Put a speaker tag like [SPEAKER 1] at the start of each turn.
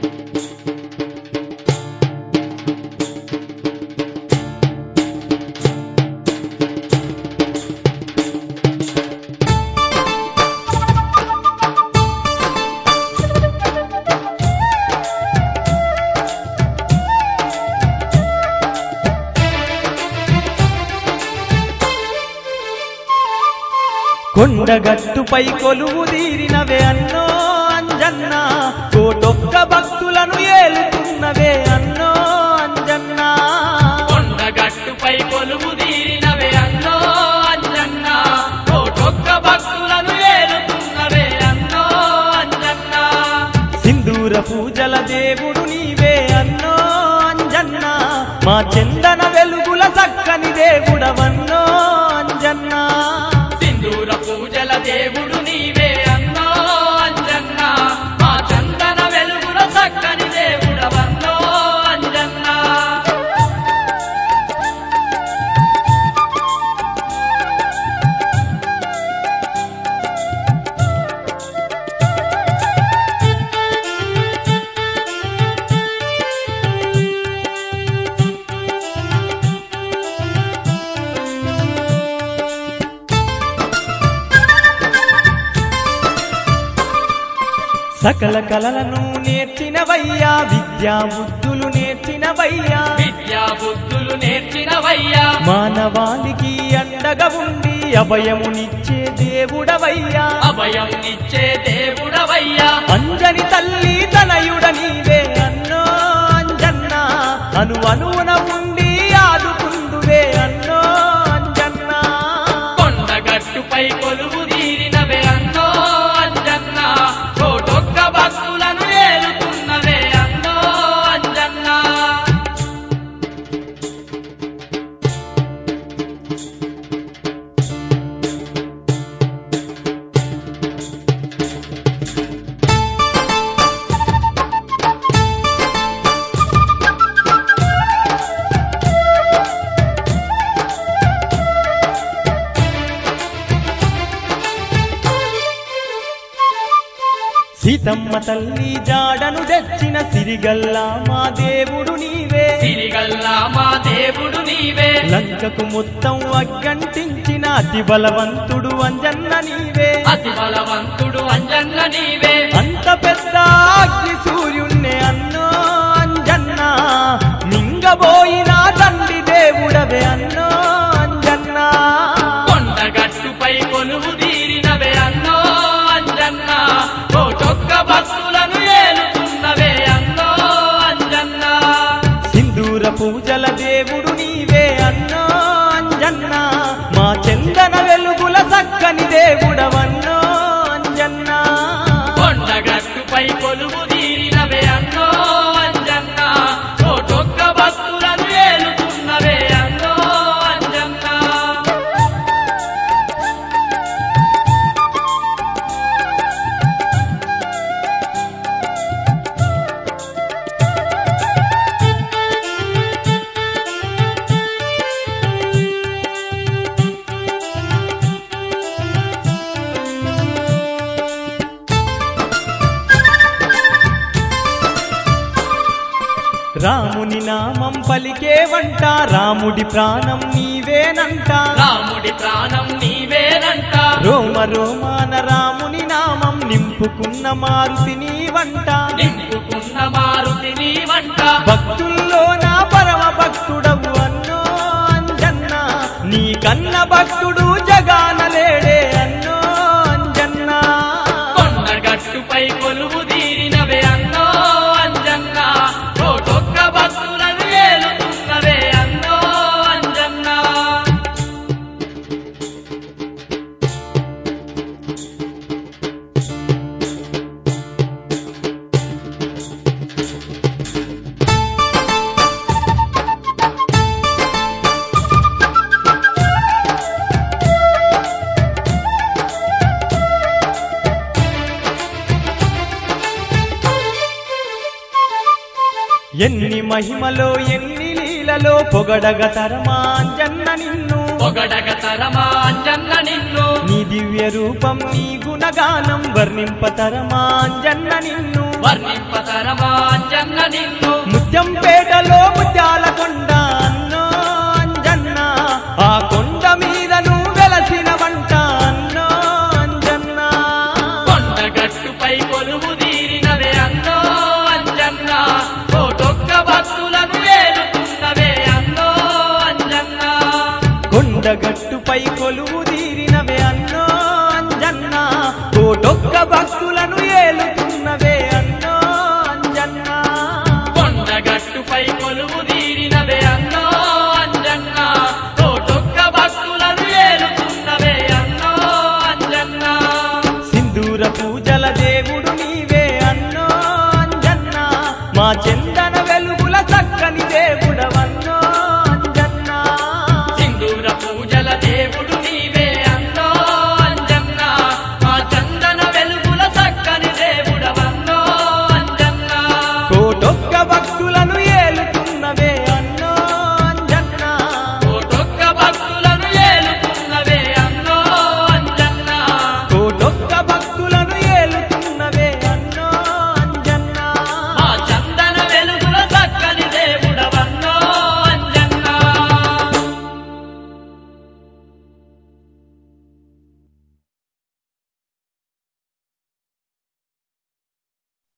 [SPEAKER 1] కొండగట్టుపై కొలువు తీరినవే అన్నో అంజన్న కోటొక్క భక్తులను ఏలుతున్నవే అన్నో అంజన్న
[SPEAKER 2] కొండగట్టుపై కొలువు తీరినవే అన్నో అంజన్న కోటొక్క భక్తులను ఏలుతున్నవే అన్నో అంజన్న
[SPEAKER 1] సింధూర పూజల దేవుడు నీవే అన్నో అంజన్న మా చందన వెలుగుల చక్కని దేవుడవన్నో అంజన్న
[SPEAKER 2] సింధూర పూజల దేవుడు నీవే అన్నో అంజన్న మా చందన వెలుగుల చక్కని దేవుడవన్నో అంజన్న
[SPEAKER 1] సకల కలలను నేర్చినవయ్యా విద్యా బుద్ధులు నేర్చినవయ్యా
[SPEAKER 2] విద్యా బుద్ధులు నేర్చినవయ్యా
[SPEAKER 1] మానవాళికి అండగా ఉండి అభయమునిచ్చే దేవుడవయ్యా
[SPEAKER 2] అభయం ఇచ్చే దేవుడవయ్యా
[SPEAKER 1] అంజని తల్లి తనయుడ నీవే అన్నో అంజన్న అను అనువున ఉండి ఆదుకుందువే అన్నో అంజన్న
[SPEAKER 2] కొండగట్టుపై కొలువు తీరినవే అన్నో అంజన్న కోటొక్క భక్తులను ఏలుతున్నవే అన్నో అంజన్న
[SPEAKER 1] సీతమ్మ తల్లి జాడను తెచ్చిన సిరిగల్లా మా దేవుడు నీవే
[SPEAKER 2] తిరిగల్లా మా దేవుడు నీవే
[SPEAKER 1] లంకకు మొత్తం అగ్గంటించిన అతి బలవంతుడు అంజన్న నీవే
[SPEAKER 2] అతి బలవంతుడు అంజన్న నీవే
[SPEAKER 1] అంత పెద్ద అగ్ని సూర్యుణ్ణే అన్నో అంజన్న మింగబోయిన తండ్రి దేవుడవే అన్నో అంజన్న
[SPEAKER 2] కొండగట్టుపై కొలువు తీరినవే అన్నో అంజన్న కోటొక్క భక్తులను ఏలుతున్నవే అన్నో అంజన్న
[SPEAKER 1] సింధూర పూజల దేవుడు నీవే అన్నో అంజన్న మా చందన వెలుగుల చక్కని దేవుడవన్నో అంజన్న
[SPEAKER 2] కొండగట్టుపై కొలువు తీరినవే అన్నో అంజన్న కోటొక్క భక్తులను ఏలుతున్నవే అన్నో అంజన్న
[SPEAKER 1] రాముని నామం పలికే వంట రాముడి ప్రాణం నీవేనంట
[SPEAKER 2] రాముడి ప్రాణం నీవేనంట
[SPEAKER 1] రోమ రోమాన రాముని నామం నింపుకున్న మారుతి నీవంట
[SPEAKER 2] నింపుకున్న మారుతి నీవంట
[SPEAKER 1] భక్తుల్లో నా పరమ భక్తుడవు అన్నో అంజన్న నీ కన్న భక్తుడు జగానలేడే అన్నో అంజన్న
[SPEAKER 2] కొండగట్టుపై కొలువు తీరినవే అన్నో అంజన్న కోటొక్క భక్తులను ఏలుతున్నవే అన్నో అంజన్న
[SPEAKER 1] ఎన్ని మహిమలో ఎన్ని లీలలో పొగడగ తరమా అంజన్న నిన్ను
[SPEAKER 2] పొగడగ తరమా అంజన్న నిన్ను
[SPEAKER 1] నీ దివ్య రూపం నీ గుణగానం వర్ణింపతరమా అంజన్న నిన్ను
[SPEAKER 2] వర్ణింపతరమా అంజన్న నిన్ను
[SPEAKER 1] ముత్యంపేటలో ముత్యాల కొండ అన్నో అంజన్న ఆ కొండ మీదను వెలసిన వంట అన్నో అంజన్న
[SPEAKER 2] కొండగట్టుపై కొలువు తీరినవే అన్నో అంజన్న కోటొక్క భక్తులను వేలుతున్నవే అన్నో అంజన్న
[SPEAKER 1] కొండగట్టుపై కొలువు తీరినవే అన్నో అంజన్న కోటొక్క భక్తులను ఏలుతున్నవే అన్నో అంజన్న
[SPEAKER 2] కొండగట్టుపై కొలువు తీరినవే అన్నో అంజన్న కోటొక్క భక్తులను వేలుతున్నవే అన్నో అంజన్న
[SPEAKER 1] సింధూర పూజల దేవుడు నీవే అన్నో అంజన్న మా చంద